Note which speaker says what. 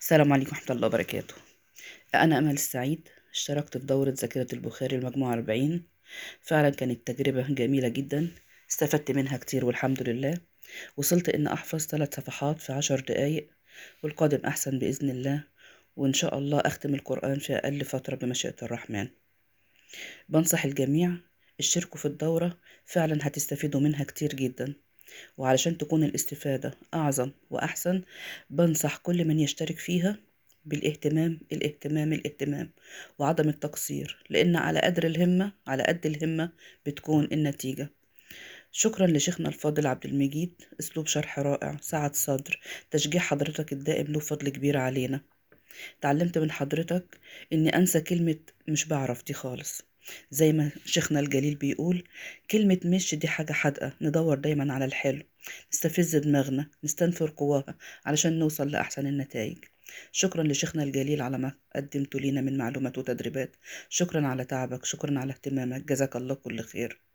Speaker 1: السلام عليكم ورحمة الله وبركاته أنا أمل السعيد اشتركت في دورة ذاكرة البخاري المجموعة 40 فعلا كانت تجربة جميلة جدا استفدت منها كتير والحمد لله وصلت إن أحفظ ثلاث صفحات في عشر دقايق والقادم أحسن بإذن الله وإن شاء الله أختم القرآن في أقل فترة بمشيئة الرحمن بنصح الجميع اشتركوا في الدورة فعلا هتستفيدوا منها كتير جدا وعلشان تكون الاستفادة أعظم وأحسن بنصح كل من يشترك فيها بالاهتمام الاهتمام الاهتمام وعدم التقصير لأن على قدر الهمة على قد الهمة بتكون النتيجة شكرا لشيخنا الفاضل عبد المجيد أسلوب شرح رائع سعة صدر تشجيع حضرتك الدائم له فضل كبير علينا تعلمت من حضرتك إني أنسى كلمة مش بعرف دي خالص زي ما شيخنا الجليل بيقول كلمة مش دي حاجة حادقة ندور دايما على الحلو نستفز دماغنا نستنفر قواها علشان نوصل لأحسن النتائج شكرا لشيخنا الجليل على ما قدمته لينا من معلومات وتدريبات شكرا على تعبك شكرا على اهتمامك جزاك الله كل خير